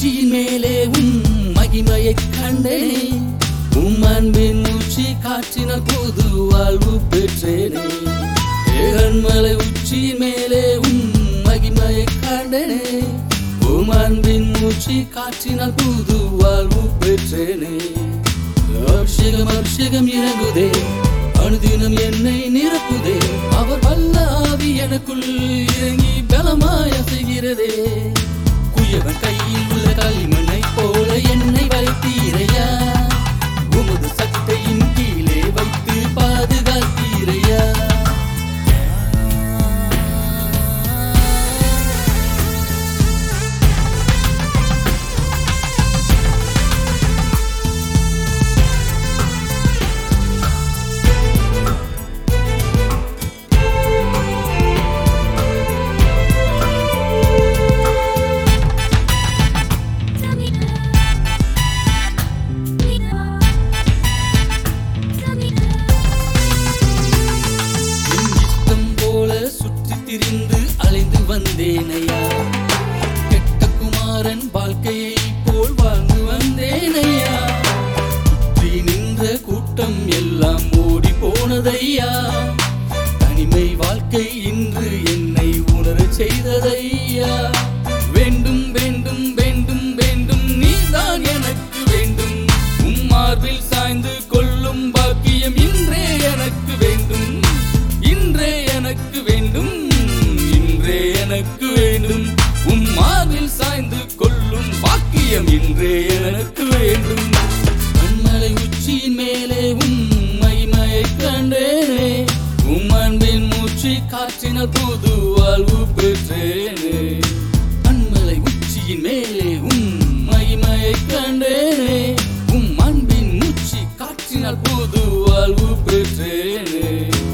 உச்சியின் மேலே உன் மகிமையை கண்டேனே உம் அன்பின் மூச்சு காற்றினால் போது வாழ்வு பெற்றேனே ஏகன்மலை உச்சியின் மேலே உன் மகிமையை கண்டேனே உம் அன்பின் மூச்சு காற்றினால் புது வாழ்வு பெற்றேனே அபிஷேகம் அபிஷேகம் இறங்குதே அனுதினம் என்னை நிரப்புதே அவர் வல்ல ஆவி எனக்குள் இறங்கி பலமாய செய்கிறதே குயவன் கையில் உள்ள களிமண்ணை போல என்னை வளைத்தீரையா உமது சட்டையின் கீழே வைத்து பாதுகாத்தீரையா என் இஷ்டம் போல சுற்றித் திரிந்து அலைந்து வந்தேனையா கெட்ட குமாரன் வாழ்க்கையை போல் வாழ்ந்து வந்தேனையா சுற்றி நின்ற கூட்டம் எல்லாம் ஓடி போனதையா தனிமை வாழ்க்கை இன்று என்னை உணரச் செய்ததையா வேண்டும் வேண்டும் வேண்டும் வேண்டும் நீதான் எனக்கு வேண்டும் உம் மார்பில் சாய்ந்து கொள்ளும் பாக்கியம் இன்றே எனக்கு வேண்டும் இன்றே எனக்கு வேண்டும் இன்றே எனக்கு வேண்டும் உம் மார்பில் சாய்ந்து கொள்ளும் பாக்கியம் இன்றே எனக்கு வேண்டும் மண்மலை உச்சியின் மேலே உம் மகிமையை கண்டேனே உம் அன்பின் மூச்சு காற்றினால் புது வாழ்வு பெற்றேனே மண்மலை உச்சியின் மேலே உம் மகிமையை கண்டேனே உம் அன்பின் மூச்சு காற்றினால் புது வாழ்வு பெற்றேனே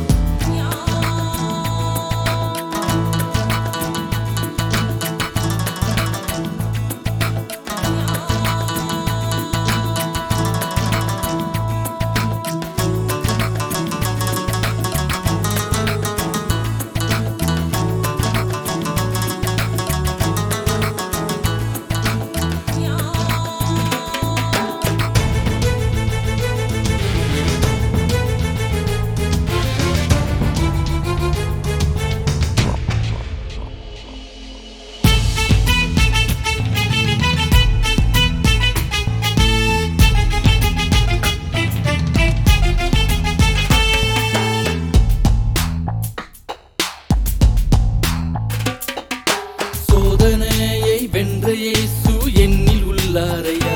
சோதனையை வென்ற இயேசு என்னில் உள்ளாரையா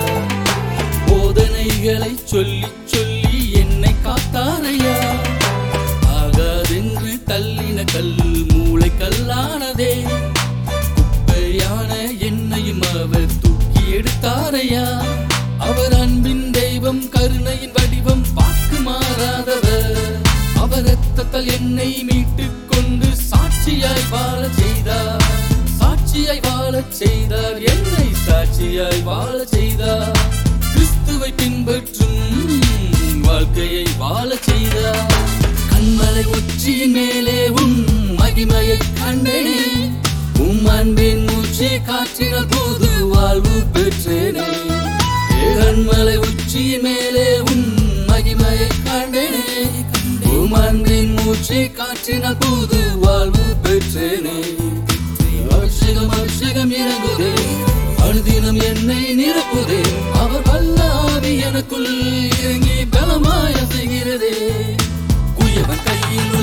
போதனைகளை சொல்லி சொல்லி என்னை காத்தாரையா ஆகாதென்று தள்ளின கல் மூளை கல்லானதே குப்பையான என்னையும் அவர் தூக்கி எடுத்தாரையா அவர் அன்பின் தெய்வம் கருணையின் வடிவம் வாக்கு மாறாதவர் அவர் ரத்தத்தால் என்னை மீட்டுக் கொண்டு சாட்சியாய் வாழ செய்தார் சாட்சியாய் வாழச் செய்தார் என்னை சாட்சியாய் வாழ செய்தார் கிறிஸ்துவை பின்பற்றும் வாழ்க்கையை வாழ செய்தார் கண்மலை உச்சியின் மேலே உன் மகிமையை கண்டேனே உம் அன்பின் மூச்சு காற்றினால் போது வாழ்வு பெற்றேனே கண்மலை உச்சியின் மேலே உன் மகிமையை கண்டேனே உம் அன்பின் மூச்சு காற்றினால் போது வாழ்வு பெற்றேனே அபிஷேகம் அபிஷேகம் இறங்குதே அனுதினம் என்னை நிரப்புதே அவர் வல்ல ஆவி எனக்குள் இறங்கி பலமாய செய்கிறதே குயவன் கையில்